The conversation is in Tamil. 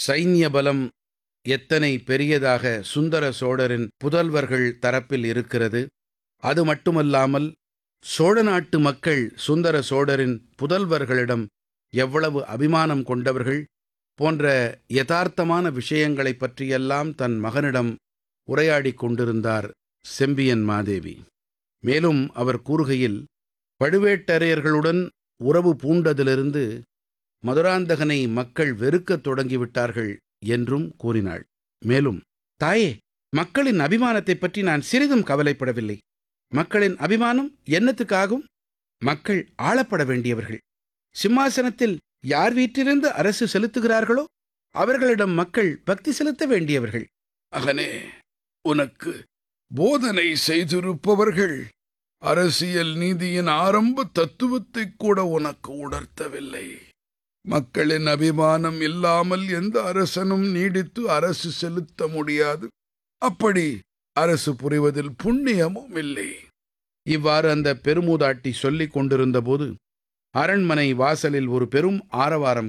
சைன்ய பலம் எத்தனை பெரியதாக சுந்தர சோழரின் புதல்வர்கள் தரப்பில் இருக்கிறது அது மட்டுமல்லாமல் சோழ நாட்டு மக்கள் சுந்தர சோழரின் புதல்வர்களிடம் எவ்வளவு அபிமானம் கொண்டவர்கள் போன்ற யதார்த்தமான விஷயங்களைப் பற்றியெல்லாம் தன் மகனிடம் உரையாடிக் கொண்டிருந்தார் செம்பியன் மாதேவி மேலும் அவர் கூறுகையில் பழுவேட்டரையர்களுடன் உறவு பூண்டதிலிருந்து மதுராந்தகனை மக்கள் வெறுக்கத் தொடங்கிவிட்டார்கள் என்றும் கூறினாள் மேலும் தாயே மக்களின் அபிமானத்தைப் பற்றி நான் சிறிதும் கவலைப்படவில்லை மக்களின் அபிமானம் என்னத்துக்காகும் மக்கள் ஆளப்பட வேண்டியவர்கள் சிம்மாசனத்தில் யார் வீட்டிலிருந்து அரசு செலுத்துகிறார்களோ அவர்களிடம் மக்கள் பக்தி செலுத்த வேண்டியவர்கள் மகனே உனக்கு போதனை செய்திருப்பவர்கள் அரசியல் நீதியின் ஆரம்ப தத்துவத்தை கூட உனக்கு உணர்த்தவில்லை மக்களின் அபிமானம் இல்லாமல் எந்த அரசனும் நீடித்து அரசு செலுத்த முடியாது அப்படி அரசு புரிவதில் புண்ணியமும் இல்லை இவ்வாறு அந்த பெருமூதாட்டி சொல்லிக் கொண்டிருந்தபோது அரண்மனை வாசலில் ஒரு பெரும் ஆரவாரம்